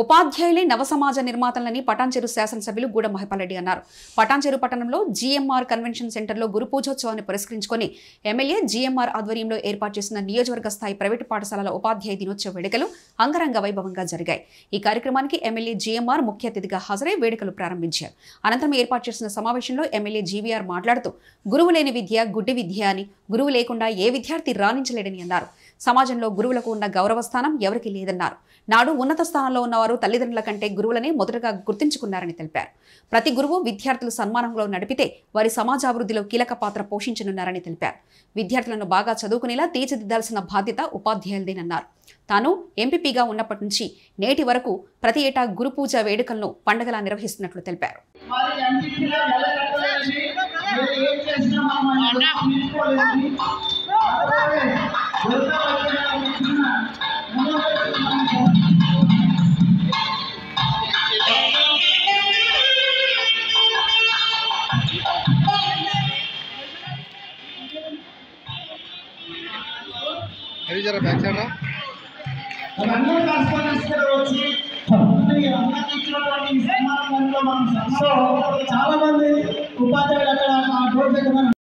ఉపాధ్యాయులే నవ సమాజ నిర్మాతలని పటాన్చెరు శాసనసభ్యులు గూడ మహిపాలరెడ్డి అన్నారు పటాన్చెరు పట్టణంలో జీఎంఆర్ కన్వెన్షన్ సెంటర్లో గురు పూజోత్సవాన్ని పురస్కరించుకొని ఎమ్మెల్యే జీఎంఆర్ ఆధ్వర్యంలో ఏర్పాటు చేసిన నియోజకవర్గ స్థాయి ప్రైవేటు పాఠశాలల ఉపాధ్యాయ దినోత్సవ వేడుకలు అంగరంగ వైభవంగా జరిగాయి ఈ కార్యక్రమానికి ఎమ్మెల్యే జీఎంఆర్ ముఖ్య అతిథిగా హాజరై వేడుకలు ప్రారంభించారు అనంతరం ఏర్పాటు చేసిన సమావేశంలో ఎమ్మెల్యే జీవీఆర్ మాట్లాడుతూ గురువు లేని విద్య గుడ్డి విద్య అని గురువు లేకుండా ఏ విద్యార్థి రాణించలేడని అన్నారు సమాజంలో గురువులకు ఉన్న గౌరవ స్థానం ఎవరికీ లేదన్నారు నాడు ఉన్నత స్థానంలో ఉన్నవారు తల్లిదండ్రుల కంటే గురువులనే మొదటగా గుర్తించుకున్నారని తెలిపారు ప్రతి గురువు విద్యార్థులు సన్మానంలో నడిపితే వారి సమాజాభివృద్ధిలో కీలక పాత్ర పోషించనున్నారని తెలిపారు విద్యార్థులను బాగా చదువుకునేలా తీర్చిదిద్దాల్సిన బాధ్యత ఉపాధ్యాయులదేనన్నారు తాను ఎంపీపీగా ఉన్నప్పటి నుంచి నేటి వరకు ప్రతి ఏటా గురు పూజ వేడుకలను పండగలా నిర్వహిస్తున్నట్లు తెలిపారు మరి ఎంపీగా వెళ్ళగట్టలేదని మీరు ఏం చేసినా మనం ఆయన తీసుకోలేదని అలాగే వృద్ధ వచనాలు ఇచ్చిన మనోవేదన అవి జర బ్యాక్ సైడ్ రా అందరూ కరెస్పాండెన్స్ కూడా వచ్చి అందరికీ అందరికీ ఇచ్చినటువంటి ఈ సన్మానంలో మనం సో చాలా మంది ఉపాధ్యాయులు అక్కడ ఆ డోర్ దగ్గర